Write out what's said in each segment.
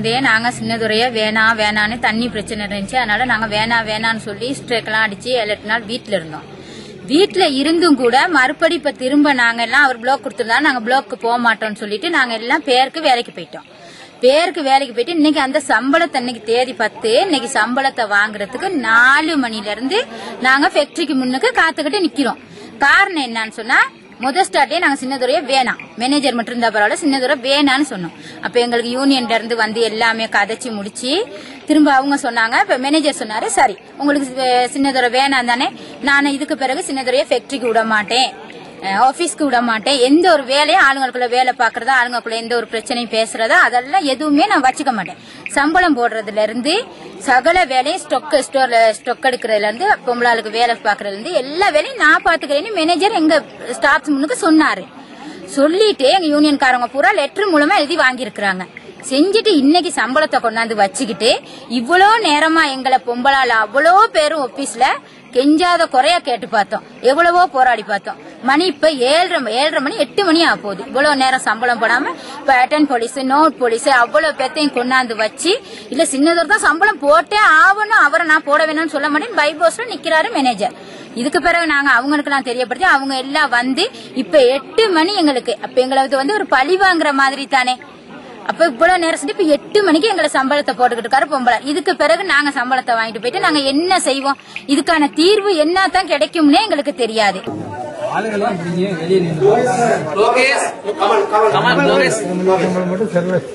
இருந்தே நாங்க சின்னதுரைய வேணாம் வேணான்னு தண்ணி பிரச்சனை இருந்துச்சு அதனால நாங்க வேணாம் வேணான்னு சொல்லி ஸ்ட்ரைக்கெல்லாம் அடிச்சு ஏழு எட்டு நாள் வீட்டுல இருந்தோம் வீட்டுல இருந்தும் கூட மறுபடி இப்ப திரும்ப நாங்க எல்லாம் அவர் பிளாக் கொடுத்துருந்தா நாங்க பிளாக்கு போக மாட்டோம்னு சொல்லிட்டு நாங்க எல்லாம் பேருக்கு வேலைக்கு போயிட்டோம் பேருக்கு வேலைக்கு போயிட்டு இன்னைக்கு அந்த சம்பளத்தை இன்னைக்கு தேதி பத்து இன்னைக்கு சம்பளத்தை வாங்குறதுக்கு நாலு மணில இருந்து நாங்க ஃபேக்டரிக்கு முன்னுக்கு காத்துக்கிட்டு நிக்கிறோம் காரணம் என்னன்னு சொன்னா முத ஸ்டார்டே நாங்க சின்னதுரைய வேணாம் மேனேஜர் மட்டும் இருந்தா பரவாயில்ல சின்னதுரை வேணான்னு சொன்னோம் அப்ப எங்களுக்கு யூனியன்ல இருந்து வந்து எல்லாமே கதைச்சு முடிச்சு திரும்ப அவங்க சொன்னாங்க இப்ப மேனேஜர் சொன்னாரு சரி உங்களுக்கு சி- சின்னதுரை வேணாம் தானே நான் இதுக்கு பிறகு சின்னதுரைய ஃபேக்டரிக்கு விட மாட்டேன் அஹ் ஆபீஸ்க்கு விட மாட்டேன் எந்த ஒரு வேலையும் ஆளுங்களுக்குள்ள வேலை பாக்குறதா ஆளுங்களுக்குள்ள எந்த ஒரு பிரச்சனையும் பேசுறதா அதெல்லாம் எதுவுமே நான் வச்சுக்க மாட்டேன் சம்பளம் போடுறதுல இருந்து சகல வேலையும் ஸ்டொக் ஸ்டோர்ல ஸ்டொக் எடுக்கிறதுல இருந்து பொம்பளாளுக்கு வேலை பாக்குறதுல இருந்து எல்லா வேலையும் நான் பாத்துக்கிறேன்னு மேனேஜர் எங்க ஸ்டாஃப் முன்னுக்கு சொன்னாரு சொல்லிட்டு எங்க யூனியன்காரங்க பூரா லெட்டர் மூலமா எழுதி வாங்கியிருக்கிறாங்க செஞ்சுட்டு இன்னைக்கு சம்பளத்தை கொண்டாந்து வச்சுக்கிட்டு இவ்வளோ நேரமா எங்களை பொம்பளால அவ்வளோ பேரும் ஆபீஸ்ல கெஞ்சாத குறையா கேட்டு பார்த்தோம் எவ்வளவோ போராடி பார்த்தோம் மணி இப்ப ஏழரை ஏழரை மணி எட்டு மணி ஆக போகுது இவ்வளவு நேரம் சம்பளம் போடாம இப்ப அட்டன் போலீஸ் நோட் போலீஸ் அவ்வளவு பேத்தையும் கொண்டாந்து வச்சு இல்ல சின்னதொரு தான் சம்பளம் போட்டே ஆகணும் அவரை நான் போட வேணும்னு சொல்ல மாட்டேன் பைபோஸ்ல நிக்கிறாரு மேனேஜர் இதுக்கு பிறகு நாங்க அவங்களுக்கு எல்லாம் தெரியப்படுத்தி அவங்க எல்லாம் வந்து இப்ப எட்டு மணி எங்களுக்கு அப்ப எங்களுக்கு வந்து ஒரு பழி வாங்குற மாதிரி தானே அப்ப இவ்வளவு நேரம் செஞ்சு இப்ப எட்டு மணிக்கு எங்களை சம்பளத்தை போட்டுக்கிட்டு இருக்காரு பொம்பளை இதுக்கு பிறகு நாங்க சம்பளத்தை வாங்கிட்டு போயிட்டு நாங்க என்ன செய்வோம் இதுக்கான தீர்வு என்ன தான் கிடைக்கும்னே எங்களுக்கு தெரியாது ஆளுங்கெல்லாம் இப்படியே வெளியே நின்று லோகேஷ் கமான் லோகேஷ் மட்டும் சர்வீஸ்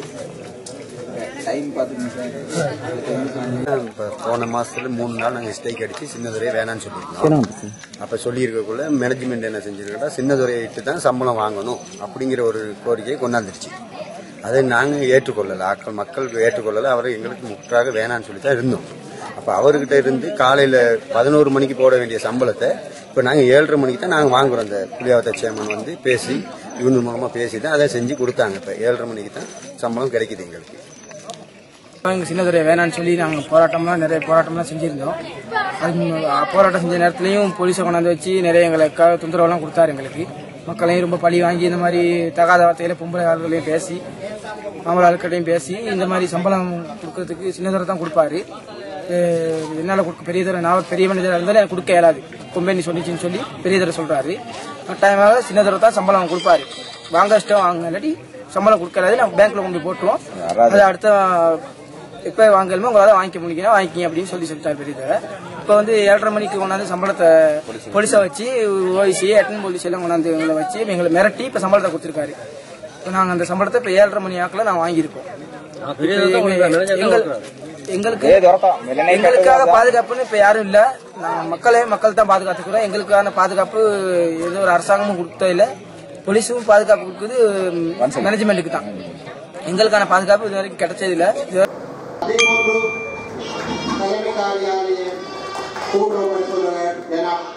இப்போ போன மாசத்துல மூணு நாள் நாங்கள் ஸ்ட்ரைக் அடிச்சு சின்னதுரையை வேணாம்னு சொல்லியிருக்கோம் அப்ப சொல்லியிருக்கக்குள்ள மேனேஜ்மெண்ட் என்ன செஞ்சிருக்கா சின்னதுரையை இட்டு தான் சம்பளம் வாங்கணும் அப்படிங்கிற ஒரு கோரிக்கையை கொண்டாந்துருச்சு அதை நாங்கள் ஏற்றுக்கொள்ளலை ஆக்கள் மக்கள் ஏற்றுக்கொள்ளலை அவர் எங்களுக்கு முற்றாக வேணாம்னு சொல்லி தான் இருந்தோம் அப்ப அவர்கிட்ட இருந்து காலையில பதினோரு மணிக்கு போட வேண்டிய சம்பளத்தை இப்ப நாங்க ஏழரை மணிக்கு தான் நாங்க வாங்குறோம் அந்த புளியாவத்த சேர்மன் வந்து பேசி யூனியன் மூலமா பேசி தான் அதை செஞ்சு கொடுத்தாங்க இப்ப ஏழரை மணிக்கு தான் சம்பளம் கிடைக்குது எங்களுக்கு எங்க சின்னதுரை வேணாம்னு சொல்லி நாங்கள் போராட்டம்லாம் நிறைய போராட்டம்லாம் செஞ்சிருந்தோம் அது ம- போராட்டம் செஞ்ச நேரத்துலையும் போலீஸை கொண்டாந்து வச்சு நிறைய எங்களுக்கு தொந்தரவுலாம் கொடுத்தாரு எங்களுக்கு மக்களையும் ரொம்ப பழி வாங்கி இந்த மாதிரி தகாத வார்த்தையில பொம்பளை ஆளுகளையும் பேசி ஆம்பளை ஆட்களையும் பேசி இந்த மாதிரி சம்பளம் கொடுக்கறதுக்கு சின்னதுரை தான் கொடுப்பாரு அஹ் என்னால கொடுக்க பெரிய தர நான் பெரிய மனிதராக இருந்தாலும் எனக்கு கொடுக்க இயலாது கொம்பேனி சொல்லிச்சுன்னு சொல்லி பெரிய தர சொல்றாரு கட்டாயமாக சின்னதுரை தான் சம்பளம் கொடுப்பாரு வாங்க இஷ்டம் வாங்க இல்லாட்டி சம்பளம் கொடுக்கறது நம்ம பேங்க்ல கொண்டு போய் போட்டுருவோம் அது அடுத்த எப்ப வாங்கலுமோ உங்களால வாங்கிக்க முடியும் வாங்கிக்கிங்க அப்படின்னு சொல்லி சொல்லிட்டாரு பெரியதர இப்ப வந்து ஏழரை மணிக்கு கொண்டாந்து சம்பளத்தை போலீஸை வச்சு ஓய்சி அட்டன் போலீஸ் எல்லாம் கொண்டாந்து எங்களை வச்சு எங்களை மிரட்டி இப்ப சம்பளத்தை கொடுத்திருக்காரு இப்ப நாங்க அந்த சம்பளத்தை இப்ப ஏழரை மணி ஆக்கில் நான் வாங்கியிருக்கோம் எங்கள்- எங்களுக்கு எங்களுக்காக பாதுகாப்புன்னு இப்ப யாரும் இல்ல நாங்க மக்களே மக்கள் தான் பாதுகாத்துக்கிறோம் எங்களுக்கான பாதுகாப்பு எந்த ஒரு அரசாங்கமும் கொடுத்தது இல்ல போலீஸும் பாதுகாப்பு கொடுக்குது மேனேஜ்மெண்ட்டுக்கு தான் எங்களுக்கான பாதுகாப்பு இது வரைக்கும் கிடைச்சது இல்ல இது அதேபோன்று தலைமை காரியாலய பூர்வ பரிசோதகர் ஜனாப்